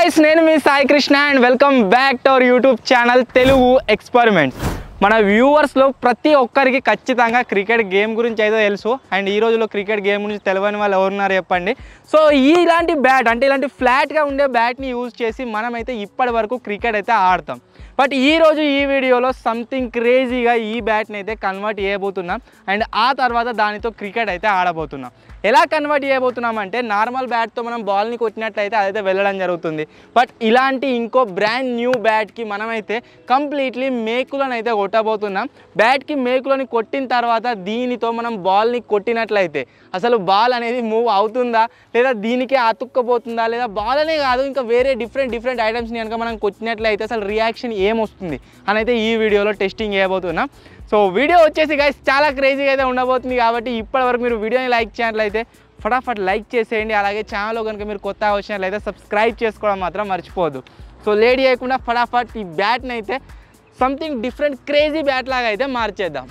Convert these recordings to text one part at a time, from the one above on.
Guys నేను మీ Sai Krishna and welcome back to our YouTube channel Telugu experiments మన వ్యూవర్స్లో ప్రతి ఒక్కరికి ఖచ్చితంగా క్రికెట్ గేమ్ గురించి అయితే తెలుసు అండ్ ఈ రోజులో క్రికెట్ గేమ్ గురించి తెలియని వాళ్ళు ఎవరున్నారు చెప్పండి సో ఇలాంటి బ్యాట్ అంటే ఇలాంటి ఫ్లాట్గా ఉండే బ్యాట్ని యూజ్ చేసి మనమైతే ఇప్పటి వరకు క్రికెట్ అయితే ఆడతాం బట్ ఈ రోజు ఈ వీడియోలో సంథింగ్ క్రేజీగా ఈ బ్యాట్ని అయితే కన్వర్ట్ చేయబోతున్నాం అండ్ ఆ తర్వాత దానితో క్రికెట్ అయితే ఆడబోతున్నాం ఎలా కన్వర్ట్ చేయబోతున్నాం అంటే నార్మల్ బ్యాట్తో మనం బాల్ని కొట్టినట్లయితే అదైతే వెళ్ళడం జరుగుతుంది బట్ ఇలాంటి ఇంకో బ్రాండ్ న్యూ బ్యాట్కి మనమైతే కంప్లీట్లీ మేకులను అయితే కొట్టబోతున్నాం బ్యాట్కి మేకులని కొట్టిన తర్వాత దీనితో మనం బాల్ని కొట్టినట్లయితే అసలు బాల్ అనేది మూవ్ అవుతుందా లేదా దీనికే అతుక్కపోతుందా లేదా బాల్ అనే కాదు ఇంకా వేరే డిఫరెంట్ డిఫరెంట్ ఐటమ్స్ని కనుక మనం కొట్టినట్లయితే అసలు రియాక్షన్ ఏమొస్తుంది అని అయితే ఈ వీడియోలో టెస్టింగ్ చేయబోతున్నాం సో వీడియో వచ్చేసి గైస్ చాలా క్రేజీగా అయితే ఉండబోతుంది కాబట్టి ఇప్పటివరకు మీరు వీడియోని లైక్ చేసినట్లయితే ఫటాఫట్ లైక్ చేసేయండి అలాగే ఛానల్లో కనుక మీరు కొత్తగా వచ్చినట్లయితే సబ్స్క్రైబ్ చేసుకోవడం మాత్రం మర్చిపోవద్దు సో లేట్ చేయకుండా ఫటాఫట్ ఈ బ్యాట్ని అయితే సంథింగ్ డిఫరెంట్ క్రేజీ బ్యాట్ లాగా అయితే మార్చేద్దాం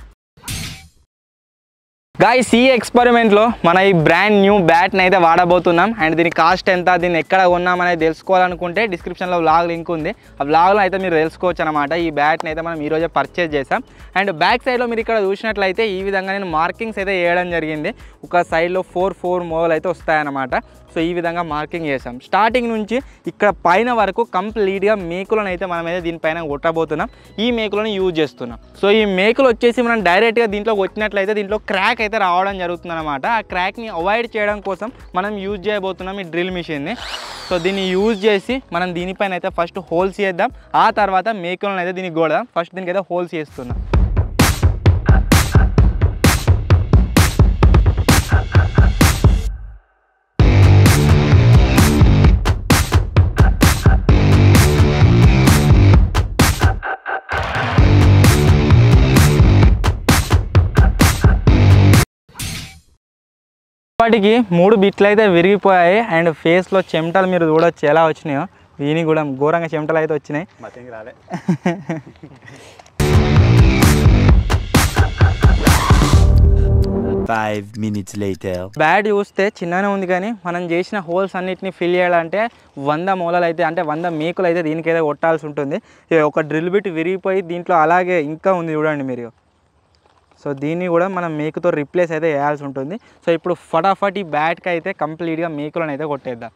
గాయస్ ఈ ఎక్స్పెరిమెంట్లో మన ఈ బ్రాండ్ న్యూ బ్యాట్ని అయితే వాడబోతున్నాం అండ్ దీని కాస్ట్ ఎంత దీన్ని ఎక్కడ కొన్నాం అనేది తెలుసుకోవాలనుకుంటే డిస్క్రిప్షన్లో వ్లాగ్ లింక్ ఉంది ఆ వ్లాగ్లో అయితే మీరు తెలుసుకోవచ్చు అనమాట ఈ బ్యాట్ని అయితే మనం ఈరోజే పర్చేజ్ చేసాం అండ్ బ్యాక్ సైడ్లో మీరు ఇక్కడ చూసినట్లయితే ఈ విధంగా నేను మార్కింగ్స్ అయితే వేయడం జరిగింది ఒక సైడ్లో ఫోర్ ఫోర్ మోల్ అయితే వస్తాయన్నమాట సో ఈ విధంగా మార్కింగ్ చేసాం స్టార్టింగ్ నుంచి ఇక్కడ పైన వరకు కంప్లీట్గా మేకులను అయితే మనం అయితే దీనిపైన కొట్టబోతున్నాం ఈ మేకులను యూజ్ చేస్తున్నాం సో ఈ మేకులు వచ్చేసి మనం డైరెక్ట్గా దీంట్లో వచ్చినట్లయితే దీంట్లో క్రాక్ అయితే రావడం జరుగుతుంది అనమాట ఆ క్రాక్ని అవాయిడ్ చేయడం కోసం మనం యూజ్ చేయబోతున్నాం ఈ డ్రిల్ మిషన్ని సో దీన్ని యూజ్ చేసి మనం దీనిపైన అయితే ఫస్ట్ హోల్స్ చేద్దాం ఆ తర్వాత మేకులను అయితే దీనికి కొడదాం ఫస్ట్ దీనికి అయితే హోల్స్ చేస్తున్నాం ఇప్పటికి మూడు బిట్లు అయితే విరిగిపోయాయి అండ్ ఫేస్లో చెమటలు మీరు చూడొచ్చు ఎలా వచ్చినాయో దీనికి కూడా ఘోరంగా చెమటలు అయితే వచ్చినాయి మతేంగి రాలే Five minutes later. బ్యాట్ చూస్తే చిన్ననే ఉంది కానీ మనం చేసిన హోల్స్ అన్నిటిని ఫిల్ చేయాలంటే వంద మూలలు అయితే అంటే వంద మేకులు అయితే దీనికైతే కొట్టాల్సి ఉంటుంది ఇది ఒక డ్రిల్ బిట్ విరిగిపోయి దీంట్లో అలాగే ఇంకా ఉంది చూడండి మీరు సో దీన్ని కూడా మనం మేకుతో రిప్లేస్ అయితే చేయాల్సి ఉంటుంది సో ఇప్పుడు ఫటాఫట్ ఈ బ్యాట్కి అయితే కంప్లీట్గా మేకులను అయితే కొట్టేద్దాం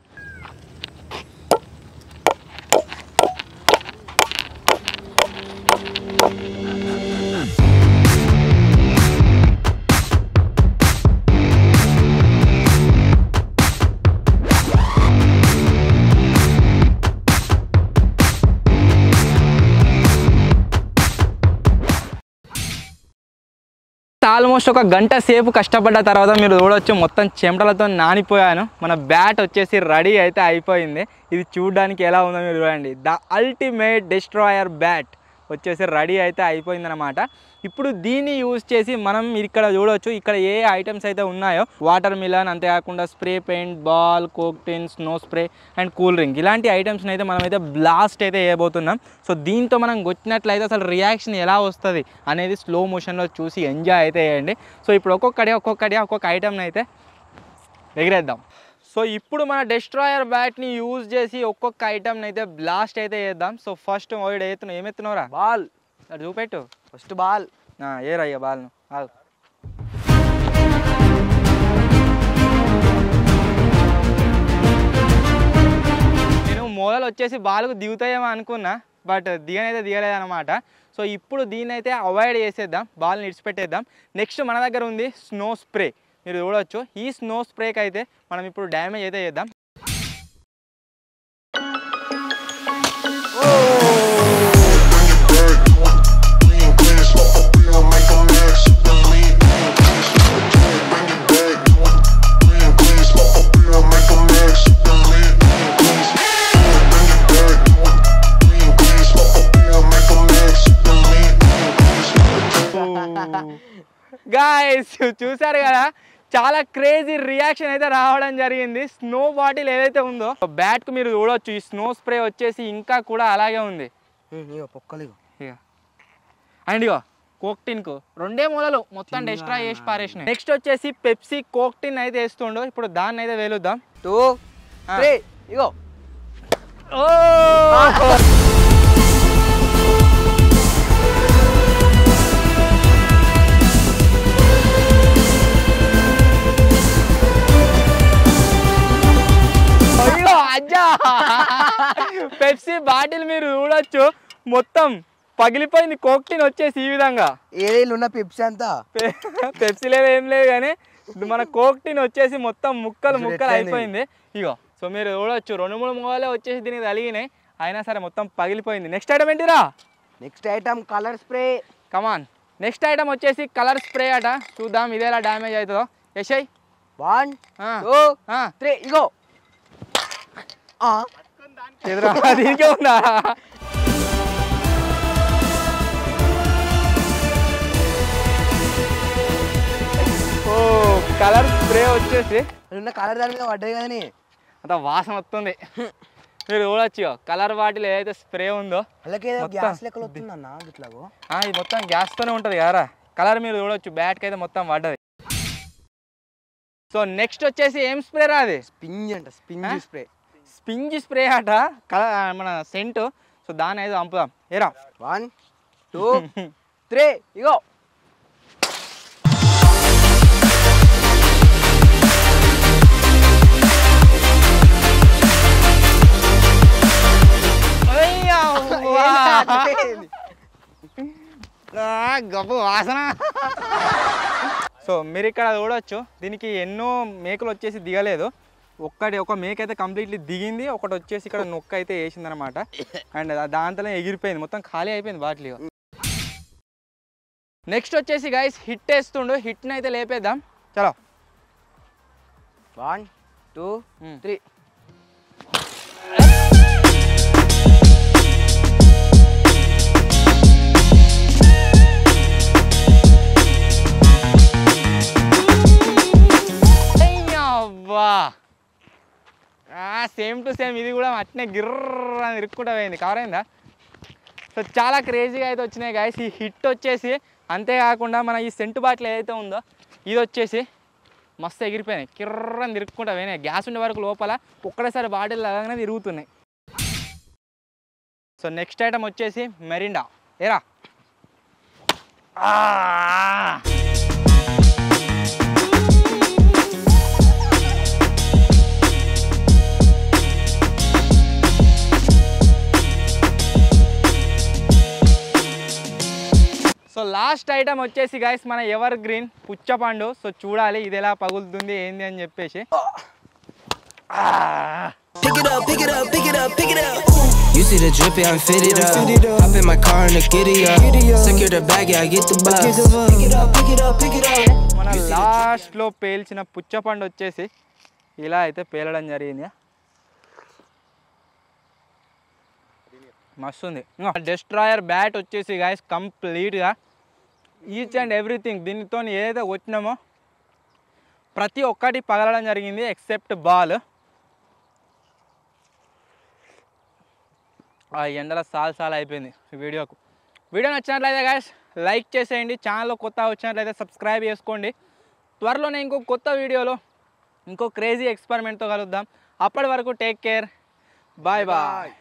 ఆల్మోస్ట్ ఒక గంట సేపు కష్టపడ్డ తర్వాత మీరు చూడొచ్చు మొత్తం చెమటలతో నానిపోయాను మన బ్యాట్ వచ్చేసి రెడీ అయితే అయిపోయింది ఇది చూడడానికి ఎలా ఉందో మీరు చూడండి ద అల్టిమేట్ డిస్ట్రాయర్ బ్యాట్ వచ్చేసి రెడీ అయితే అయిపోయిందనమాట ఇప్పుడు దీన్ని యూజ్ చేసి మనం ఇక్కడ చూడొచ్చు ఇక్కడ ఏ ఐటమ్స్ అయితే ఉన్నాయో వాటర్ మిలన్ అంతేకాకుండా స్ప్రే పెయింట్ బాల్ కోక్టిన్ snow spray and cool drink ఇలాంటి ఐటమ్స్ని అయితే మనం అయితే బ్లాస్ట్ అయితే వేయబోతున్నాం సో దీంతో మనం కొట్టినట్లయితే అసలు రియాక్షన్ ఎలా వస్తుంది అనేది స్లో మోషన్లో చూసి ఎంజాయ్ అయితే చేయండి సో ఇప్పుడు ఒక్కొక్కటి ఒక్కొక్కటి ఒక్కొక్క ఐటమ్ని అయితే ఎగిరేద్దాం సో ఇప్పుడు మన డెస్ట్రాయర్ బ్యాట్ని యూజ్ చేసి ఒక్కొక్క ఐటమ్ని అయితే బ్లాస్ట్ అయితే చేద్దాం సో ఫస్ట్ ఓడి ఎత్తున్నావు ఏమెత్తున్నావురా బాల్ అది చూపెట్టు ఫస్ట్ బాల్ ఆ, ఏరయ్య బాల్ను ఆగు. నేను మూలలు వచ్చేసి బాల్కు దిగుతాయేమో అనుకున్నా బట్ దిగనైతే దిగలేదన్నమాట సో ఇప్పుడు దీన్ని అయితే అవాయిడ్ చేసేద్దాం బాల్ని ఇడిచిపెట్టేద్దాం నెక్స్ట్ మన దగ్గర ఉంది స్నో స్ప్రే మీరు చూడవచ్చు ఈ స్నో స్ప్రేకి అయితే మనం ఇప్పుడు డ్యామేజ్ అయితే చేద్దాం గాయస్ చూసారు కదా చాలా క్రేజీ రియాక్షన్ అయితే రావడం జరిగింది స్నో బాటిల్ ఏదైతే ఉందో బ్యాట్ కు మీరు చూడొచ్చు ఈ స్నో స్ప్రే వచ్చేసి ఇంకా కూడా అలాగే ఉంది పొక్కలు ఇక అండ్ ఇగో కోక్టిన్ కు రెండే మూలలు మొత్తం డెస్ట్రా చేసి పారేసినాయి నెక్స్ట్ వచ్చేసి పెప్సీ కోక్టిన్ అయితే వేస్తుండో ఇప్పుడు దాన్ని అయితే వేలుద్దాం టూ ఆ. త్రీ ఇగో ఓ అయ్యో అజ్జా పెప్సీ బాటిల్ మీరు చూడొచ్చు మొత్తం పగిలిపోయింది కోక్టిన్ వచ్చేసి ఈ విధంగా ఏడేళ్ళు ఉన్న పిప్స్ అంతా పె- పెప్సీ లేదు ఏం లేదు కానీ మన కోక్టిన్ వచ్చేసి మొత్తం ముక్కలు అసలు ముక్కలు ఎట్లయింది? అయిపోయింది ఇగో సో మీరు చూడొచ్చు రెండు మూడు మూలే వచ్చేసి దీనికి తలిగినాయి అయినా సరే మొత్తం పగిలిపోయింది నెక్స్ట్ ఐటమ్ ఏంటిరా next item colour spray come on next item వచ్చేసి కలర్ స్ప్రే అట చూద్దాం ఇది ఎలా డ్యామేజ్ అవుతుందో యశయ్ వన్ ఆ, టూ ఆ, త్రీ ఇగో ఆ, ఎదురా దీనికే ఉందా ఓ కలర్ స్ప్రే వచ్చేసి అది ఉన్న కలర్ దాని మీద పడ్డది కదని అంత వాసన వస్తుంది మీరు చూడొచ్చు కలర్ బాటిల్ ఏదైతే స్ప్రే ఉందో అలాగే మొత్తం. గ్యాస్ లెక్కలు వస్తుందన్న ఇట్లాగో ఆ, ఇది మొత్తం గ్యాస్తోనే ఉంటుంది కదరా కలర్ మీరు చూడొచ్చు బ్యాట్కి అయితే మొత్తం పడ్డది సో నెక్స్ట్ వచ్చేసి ఏం స్ప్రే రా అది స్పింజ్ అంట స్పింజ్ ఆ? స్ప్రే స్పింజ్ స్ప్రే అట కలర్ మన సెంట్ సో దాన్ని అయితే పంపుదాం ఏరా వన్ టూ త్రీ ఇగో గబ్బు వాసన సో మీరు ఇక్కడ చూడొచ్చు దీనికి ఎన్నో మేకలు వచ్చేసి దిగలేదు ఒక్కటి ఒక మేక అయితే కంప్లీట్లీ దిగింది ఒకటి వచ్చేసి ఇక్కడ నొక్క అయితే వేసింది అనమాట అండ్ దాంతోనే ఎగిరిపోయింది మొత్తం ఖాళీ అయిపోయింది బాటిల్ నెక్స్ట్ వచ్చేసి గైస్ హిట్ వేస్తుండు హిట్ని అయితే లేపేద్దాం చలో వన్ టూ మ్మ్. త్రీ అవ్వా సేమ్ టు సేమ్ ఇది కూడా అట్నే గిర్ర అని ఇరుక్కుంటా పోయింది కవర్ అయిందా సో చాలా క్రేజీగా అయితే వచ్చినాయి గాయస్ ఈ హిట్ వచ్చేసి అంతేకాకుండా మన ఈ సెంటు బాటిల్ ఏదైతే ఉందో ఇది వచ్చేసి మస్తు ఎగిరిపోయినాయి కిర్రని తిరుక్కుంటా పోయినాయి గ్యాస్ ఉండే వరకు లోపల ఒక్కడేసారి బాటిల్ లాగానే తిరుగుతున్నాయి సో నెక్స్ట్ ఐటమ్ వచ్చేసి మెరిండా ఏరా ఆ! సో లాస్ట్ ఐటమ్ వచ్చేసి గైస్ మన ఎవర్ గ్రీన్ పుచ్చపండు సో చూడాలి ఇది ఎలా పగులుతుంది ఏంది అని చెప్పేసి Pick it up, pick it up, pick it up, pick it up. You see the drippy, I'm fitted up. Hop in my car and the giddy up. Secure the bag, yeah, I get the bus. Pick it up, pick it up, pick it up. మన లాస్ట్లో పేల్చిన పుచ్చపండు వచ్చేసి ఇలా అయితే పేలడం జరిగింది మస్తుంది destroyer bat వచ్చేసి guys కంప్లీట్గా ఈచ్ అండ్ ఎవ్రీథింగ్ దీనితో ఏదైతే వచ్చినామో ప్రతి ఒక్కటి పగలడం జరిగింది ఎక్సెప్ట్ బాల్ ఆ ఎండల సాల్ సాల్ అయిపోయింది ఈ వీడియోకు వీడియో నచ్చినట్లయితే గాయస్ లైక్ చేసేయండి ఛానల్లో కొత్త వచ్చినట్లయితే సబ్స్క్రైబ్ చేసుకోండి త్వరలోనే ఇంకో కొత్త వీడియోలో ఇంకో క్రేజీ ఎక్స్పెరిమెంట్తో కలుద్దాం అప్పటి వరకు టేక్ కేర్ బాయ్ బాయ్